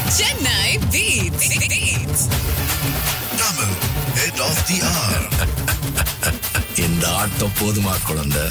Chennai Beats. Beats. Tamil, head of the hour. இந்த ஆட்டம் போதுமா குழந்தை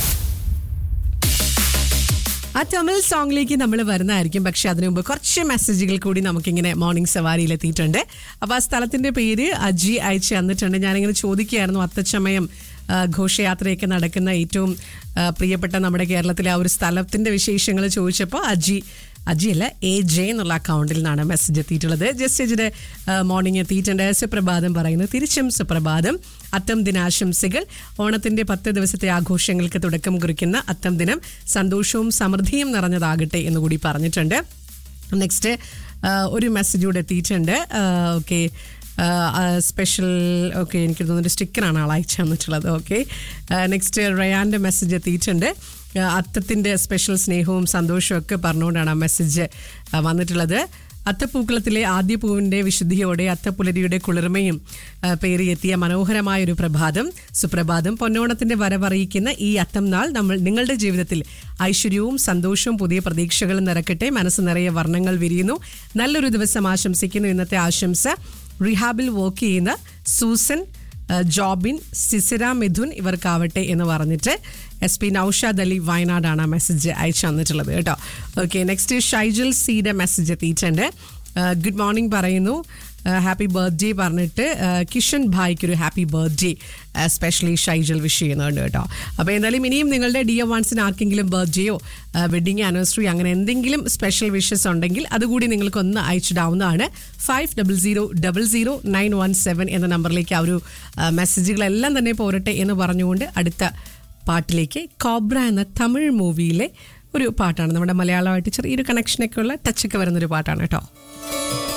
ആ തമിഴ് സോങ്ങിലേക്ക് നമ്മൾ വരുന്നതായിരിക്കും പക്ഷെ അതിനു മുമ്പ് കുറച്ച് മെസ്സേജുകൾ കൂടി നമുക്കിങ്ങനെ മോർണിംഗ് സവാരിയിൽ എത്തിയിട്ടുണ്ട് അപ്പോൾ ആ സ്ഥലത്തിന്റെ പേര് അജി അയച്ച് തന്നിട്ടുണ്ട് ഞാനിങ്ങനെ ചോദിക്കുകയായിരുന്നു അത്തച്ചമയം ആ, ഘോഷയാത്രയൊക്കെ നടക്കുന്ന ഏറ്റവും ആ, പ്രിയപ്പെട്ട നമ്മുടെ കേരളത്തിലെ ആ ഒരു സ്ഥലത്തിന്റെ വിശേഷങ്ങൾ ചോദിച്ചപ്പോൾ അജി അജി അല്ല എ ജെ എന്നുള്ള അക്കൗണ്ടിൽ നിന്നാണ് മെസ്സേജ് എത്തിയിട്ടുള്ളത് ജസ്റ്റ് അജിയുടെ മോർണിംഗ് എത്തിയിട്ടുണ്ട് സുപ്രഭാതം പറയുന്നു തിരിച്ചും സുപ്രഭാതം അത്തം ദിനാശംസകൾ ഓണത്തിന്റെ പത്ത് ദിവസത്തെ ആഘോഷങ്ങൾക്ക് തുടക്കം കുറിക്കുന്ന അത്തം ദിനം സന്തോഷവും സമൃദ്ധിയും നിറഞ്ഞതാകട്ടെ എന്ന് കൂടി പറഞ്ഞിട്ടുണ്ട് നെക്സ്റ്റ് ഒരു മെസ്സേജ് കൂടെ എത്തിയിട്ടുണ്ട് ഓക്കെ സ്പെഷ്യൽ ഓക്കെ എനിക്ക് തോന്നുന്നു സ്റ്റിക്കറാണ് ആൾ അയച്ചു തന്നിട്ടുള്ളത് ഓക്കെ നെക്സ്റ്റ് റയാൻ്റെ മെസ്സേജ് എത്തിയിട്ടുണ്ട് ആ, അത്തത്തിൻ്റെ സ്പെഷ്യൽ സ്നേഹവും സന്തോഷവും ഒക്കെ പറഞ്ഞുകൊണ്ടാണ് ആ മെസ്സേജ് ആ, വന്നിട്ടുള്ളത് അത്തപ്പൂക്കളത്തിലെ ആദ്യ പൂവിൻ്റെ വിശുദ്ധിയോടെ അത്തപ്പുലരിയുടെ കുളിർമയും ആ, പേറിയെത്തിയ മനോഹരമായ ഒരു പ്രഭാതം സുപ്രഭാതം പൊന്നോണത്തിന്റെ വരവറിയിക്കുന്ന ഈ അത്തം നാൾ നമ്മൾ നിങ്ങളുടെ ജീവിതത്തിൽ ഐശ്വര്യവും സന്തോഷവും പുതിയ പ്രതീക്ഷകളും നിറക്കട്ടെ മനസ്സ് നിറയെ വർണ്ണങ്ങൾ വിരിയുന്നു നല്ലൊരു ദിവസം ആശംസിക്കുന്നു ഇന്നത്തെ ആശംസ റിഹാബിൽ വർക്ക് ചെയ്യുന്ന സൂസൻ ആ, ജോബിൻ സിസിര മിഥുൻ ഇവർക്കാവട്ടെ എന്ന് പറഞ്ഞിട്ട് എസ് പി നൌഷാദ് അലി വയനാടാണ് ആ മെസ്സേജ് അയച്ചു തന്നിട്ടുള്ളത് കേട്ടോ ഓക്കെ നെക്സ്റ്റ് ഷൈജൽ സിയുടെ മെസ്സേജ് എത്തിയിട്ടുണ്ട് ഗുഡ് മോർണിംഗ് പറയുന്നു ഹാപ്പി ബർത്ത്ഡേ പറഞ്ഞിട്ട് ആ, കിഷൻ ഭായിക്ക് ഒരു happy birthday specially Shyjal wish ചെയ്യുന്നുണ്ട് കേട്ടോ അപ്പോൾ എന്തായാലും ഇനിയും നിങ്ങളുടെ ഡിയർ വൺസിന് ആർക്കെങ്കിലും ബർത്ത്ഡേയോ വെഡിങ് ആനിവേഴ്സറി അങ്ങനെ എന്തെങ്കിലും സ്പെഷ്യൽ വിഷസ് ഉണ്ടെങ്കിൽ അതുകൂടി നിങ്ങൾക്ക് ഒന്ന് അയച്ചിടാവുന്നതാണ് five double zero double zero nine one seven എന്ന നമ്പറിലേക്ക് ആ ഒരു ആ, മെസ്സേജുകളെല്ലാം തന്നെ പോരട്ടെ എന്ന് പറഞ്ഞുകൊണ്ട് അടുത്ത പാട്ടിലേക്ക് കോബ്ര എന്ന തമിഴ് മൂവിയിലെ ഒരു പാട്ടാണ് നമ്മുടെ മലയാളമായിട്ട് ചെറിയൊരു കണക്ഷനൊക്കെ ഉള്ള ടച്ചൊക്കെ വരുന്നൊരു പാട്ടാണ് കേട്ടോ